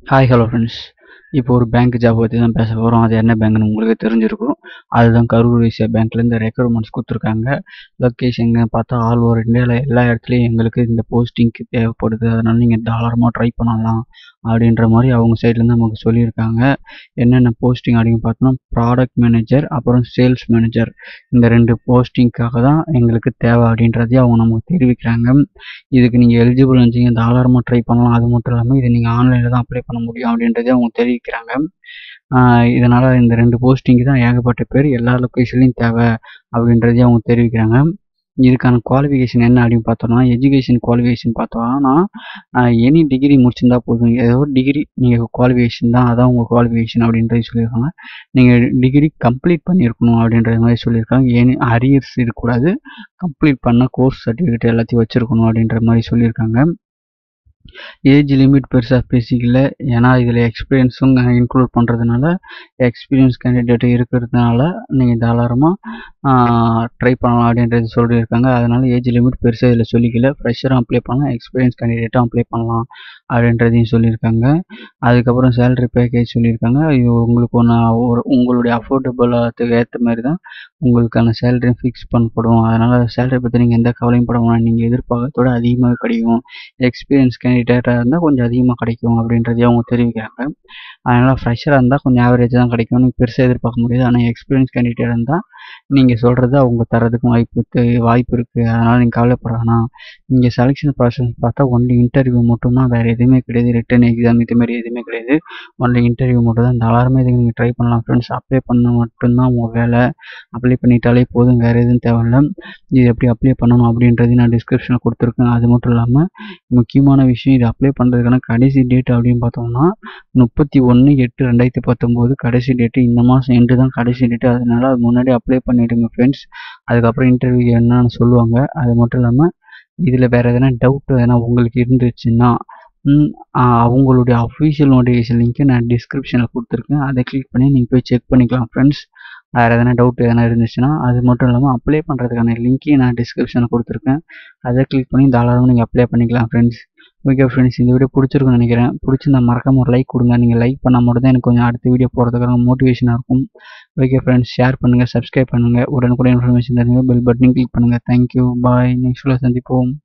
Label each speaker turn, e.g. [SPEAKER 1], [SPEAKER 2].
[SPEAKER 1] hi hello friends இப்போ ஒரு bank job பற்றி தான் பேச போகிறோம் அது என்ன பேங்க்னு உங்களுக்கு தெரிஞ்சிருக்கும் அதுதான் கரூர் வைசியா பேங்க்லேருந்து ரெக்ரூட்மெண்ட்ஸ் கொடுத்துருக்காங்க லொக்கேஷன் பார்த்தா ஆல் ஓவர் இந்தியாவில் எல்லா இடத்துலையும் எங்களுக்கு இந்த போஸ்டிங்க்கு தேவைப்படுது அதனால் நீங்கள் தாராளமாக ட்ரை பண்ணலாம் அப்படின்ற மாதிரி அவங்க சைட்லேருந்து நமக்கு சொல்லியிருக்காங்க என்னென்ன போஸ்டிங் அப்படின்னு பார்த்தோம்னா ப்ராடக்ட் மேனேஜர் அப்புறம் சேல்ஸ் மேனேஜர் இந்த ரெண்டு போஸ்டிங்க்காக தான் எங்களுக்கு தேவை அப்படின்றதையும் அவங்க நமக்கு தெரிவிக்கிறாங்க இதுக்கு நீங்கள் எலிஜிபிள் இருந்துச்சிங்க தாராளமாக ட்ரை பண்ணலாம் அது மட்டும் இல்லாமல் இதை நீங்கள் ஆன்லைனில் தான் அப்ளை பண்ண முடியும் அப்படின்றதையும் அவங்க தெரிவிக்கிறாங்க இதனால் இந்த ரெண்டு போஸ்டிங்கு தான் ஏகப்பட்ட பேர் எல்லா லொக்கேஷன்லையும் தேவை அப்படின்றதையும் அவங்க தெரிவிக்கிறாங்க இதுக்கான குவாலிஃபிகேஷன் என்ன அப்படின்னு பார்த்தோம்னா எஜுகேஷன் குவாலிஃபிகேஷன் பார்த்தோம்னா எனி டிகிரி முடிச்சிருந்தா போதும் ஏதோ ஒரு டிகிரி நீங்கள் குவாலிஃபிகேஷன் தான் அதான் உங்கள் குவாலிஃபிகேஷன் அப்படின்றது சொல்லியிருக்காங்க நீங்கள் டிகிரி கம்ப்ளீட் பண்ணியிருக்கணும் அப்படின்ற மாதிரி சொல்லியிருக்காங்க எனி அரியர்ஸ் இருக்கக்கூடாது கம்ப்ளீட் பண்ண கோர்ஸ் சர்டிஃபிகேட் எல்லாத்தையும் வச்சுருக்கணும் அப்படின்ற மாதிரி சொல்லியிருக்காங்க ஏஜ் லிமிட் பெருசாக பேசிக்கல ஏன்னா இதில் எக்ஸ்பீரியன்ஸும் இன்க்ளூட் பண்ணுறதுனால எக்ஸ்பீரியன்ஸ் கேண்டிடேட் இருக்கிறதுனால நீங்கள் தாராளமாக ட்ரை பண்ணலாம் அப்படின்றது சொல்லியிருக்காங்க அதனால் ஏஜ் லிமிட் பெருசாக இதில் சொல்லிக்கல ஃப்ரெஷரும் அப்ளை பண்ணலாம் எக்ஸ்பீரியன்ஸ் கேண்டிடேட்டும் அப்ளை பண்ணலாம் அப்படின்றதையும் சொல்லியிருக்காங்க அதுக்கப்புறம் சேலரி பேக்கேஜ் சொல்லியிருக்காங்க இது உங்களுக்கு ஒன்று ஒரு உங்களுடைய அஃபோர்டபுளாக ஏற்ற மாதிரி தான் உங்களுக்கான சேலரியும் ஃபிக்ஸ் பண்ணப்படும் அதனால் சேலரி பற்றி நீங்கள் எந்த கவலையும் பட வேணாம் நீங்கள் எதிர்பார்க்கறதோட அதிகமாக கிடைக்கும் எக்ஸ்பீரியன்ஸ் கேண்டிடேட்டாக இருந்தால் கொஞ்சம் அதிகமாக கிடைக்கும் அப்படின்றதையும் அவங்க தெரிவிக்கிறாங்க அதனால் ஃப்ரெஷராக இருந்தால் கொஞ்சம் ஆவரேஜ் தான் கிடைக்கும் நீங்கள் பெருசாக எதிர்பார்க்க முடியாது ஆனால் எக்ஸ்பீரியன்ஸ் கேண்டிடேட் இருந்தால் நீங்கள் சொல்கிறத அவங்க தரதுக்கும் வாய்ப்பு வாய்ப்பு இருக்குது அதனால் நீங்கள் கவலைப்பட வேணாம் நீங்கள் செலெக்ஷன் ப்ராசஸ் பார்த்தா ஒன்லி இன்டர்வியூ மட்டும்தான் வேறு எதுவுமே கிடையாது ரிட்டன் எக்ஸாம் இது மாதிரி எதுவுமே கிடையாது ஒன்லி இன்டர்வியூ மட்டும் தான் தாராளமாக இதுக்கு நீங்கள் ட்ரை பண்ணலாம் ஃப்ரெண்ட்ஸ் அப்ளை பண்ண மட்டும்தான் உங்கள் வேலை அப்ளை பண்ணிட்டாலே போதும் வேறு எதுவும் தேவையில்ல இது எப்படி அப்ளை பண்ணணும் அப்படின்றதையும் நான் டிஸ்கிரிப்ஷனில் கொடுத்துருக்கேன் அது மட்டும் இல்லாமல் முக்கியமான விஷயம் இது அப்ளை பண்ணுறதுக்கான கடைசி டேட் அப்படின்னு பார்த்தோம்னா முப்பத்தி ஒன்று எட்டு ரெண்டாயிரத்தி பத்தொம்போது கடைசி டேட்டு இந்த மாதம் எண்டு தான் கடைசி டேட்டு அதனால் அது முன்னாடி அப்ளை பண்ணிவிடுங்க ஃப்ரெண்ட்ஸ் அதுக்கப்புறம் இன்டர்வியூ என்னன்னு சொல்லுவாங்க அது மட்டும் இல்லாமல் இதில் வேறு எதனா டவுட் எதனா உங்களுக்கு இருந்துச்சுன்னா அவங்களுடைய அஃபிஷியல் நோட்டிஃபிகேஷன் லிங்க்கை நான் டிஸ்கிரிப்ஷனில் கொடுத்துருக்கேன் அதை கிளிக் பண்ணி நீங்கள் போய் செக் பண்ணிக்கலாம் ஃப்ரெண்ட்ஸ் வேறு எதனா டவுட் எதனா இருந்துச்சுன்னா அது மட்டும் இல்லாமல் அப்ளை பண்ணுறதுக்கான லிங்க்கையும் நான் டிஸ்கிரிப்ஷனில் கொடுத்துருக்கேன் அதை கிளிக் பண்ணி தாராளமாக நீங்கள் அப்ளை பண்ணிக்கலாம் ஃப்ரெண்ட்ஸ் ஓகே ஃப்ரெண்ட்ஸ் இந்த வீடியோ பிடிச்சிருக்குன்னு நினைக்கிறேன் பிடிச்சிருந்தா மறக்காம ஒரு லைக் கொடுங்க நீங்கள் லைக் பண்ணால் மட்டும் தான் எனக்கு கொஞ்சம் அடுத்த வீடியோ போகிறதுக்கான மோட்டிவேஷனாக இருக்கும் ஓகே ஃப்ரெண்ட்ஸ் ஷேர் பண்ணுங்கள் சப்ஸ்கிரைப் பண்ணுங்கள் உடனுக்குடன் இன்ஃபர்மேஷன் தருங்க பெல் பட்டனையும் கிளிக் பண்ணுங்கள் தேங்க்யூ பாய் நெக்ஸ்ட் சந்திப்போம்